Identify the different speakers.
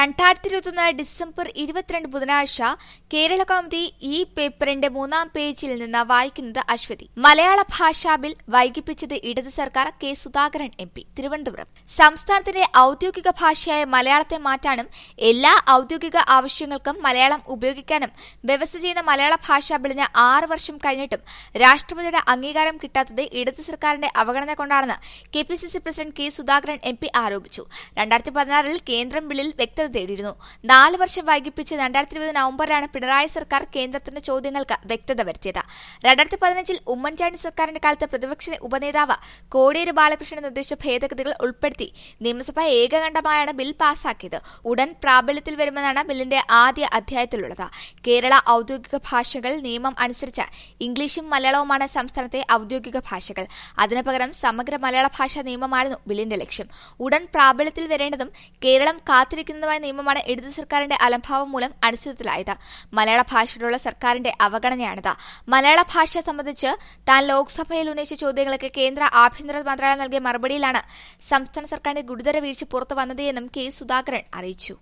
Speaker 1: രണ്ടായിരത്തി ഇരുപത്തൊന്ന് ഡിസംബർ ഇരുപത്തിരണ്ട് ബുധനാഴ്ച കേരള കൗമുദി ഈ പേപ്പറിന്റെ മൂന്നാം പേജിൽ നിന്ന് വായിക്കുന്നത് അശ്വതി മലയാള ഭാഷാ ബിൽ വൈകിപ്പിച്ചത് ഇടത് സർക്കാർ K Sudhakaran M P Thiruvananthapuram സംസ്ഥാനത്തിന്റെ ഔദ്യോഗിക ഭാഷയായ മലയാളത്തെ മാറ്റാനും എല്ലാ ഔദ്യോഗിക ആവശ്യങ്ങൾക്കും മലയാളം ഉപയോഗിക്കാനും വ്യവസ്ഥ ചെയ്യുന്ന മലയാള ഭാഷാ ബില്ലിന് ആറ് വർഷം കഴിഞ്ഞിട്ടും രാഷ്ട്രപതിയുടെ അംഗീകാരം കിട്ടാത്തത് ഇടത് സർക്കാരിന്റെ അവഗണന കൊണ്ടാണെന്ന് K P C C president K Sudhakaran M P ആരോപിച്ചു രണ്ടായിരത്തി പതിനാറിൽ കേന്ദ്രം ബില്ലിൽ വ്യക്തത തേടിയിരുന്നു നാല് വർഷം വൈകിപ്പിച്ച് രണ്ടായിരത്തി ഇരുപത് നവംബറിലാണ് പിണറായി സർക്കാർ കേന്ദ്രത്തിന്റെ ചോദ്യങ്ങൾക്ക് വ്യക്തത വരുത്തിയത് രണ്ടായിരത്തി പതിനഞ്ചിൽ ഉമ്മൻചാണ്ടി സർക്കാരിന്റെ കാലത്ത് പ്രതിപക്ഷ ഉപനേതാവ് കോടിയേരി ബാലകൃഷ്ണൻ നിർദ്ദേശിച്ച ഭേദഗതികൾ ഉൾപ്പെടുത്തി നിയമസഭ ഏകകണ്ഠമായാണ് ബിൽ പാസാക്കിയത് ഉടൻ പ്രാബല്യത്തിൽ വരുമെന്നാണ് ബില്ലിന്റെ ആദ്യ അധ്യായത്തിലുള്ളത് കേരള ഔദ്യോഗിക ഭാഷകൾ നിയമം അനുസരിച്ച് ഇംഗ്ലീഷും മലയാളവുമാണ് സംസ്ഥാനത്തെ ഔദ്യോഗിക ഭാഷകൾ അതിനു പകരം സമഗ്ര മലയാള ഭാഷാ നിയമമായിരുന്നു ബില്ലിന്റെ ലക്ഷ്യം ഉടൻ പ്രാബല്യത്തിൽ വരേണ്ടതും കേരളം കാത്തിരിക്കുന്നതുമായ നിയമമാണ് ഇടതു സർക്കാരിന്റെ അലംഭാവം മൂലം അനിശ്ചിതത്തിലായത് മലയാള ഭാഷയോടുള്ള സർക്കാരിന്റെ അവഗണനയാണിത് മലയാള ഭാഷ സംബന്ധിച്ച് താൻ ലോക്സഭയിൽ ഉന്നയിച്ച ചോദ്യങ്ങൾക്ക് കേന്ദ്ര ആഭ്യന്തര മന്ത്രാലയം നൽകിയ മറുപടിയിലാണ് സംസ്ഥാന സർക്കാരിന്റെ ഗുരുതര വീഴ്ച പുറത്തു വന്നത് എന്നും കെ സുധാകരൻ അറിയിച്ചു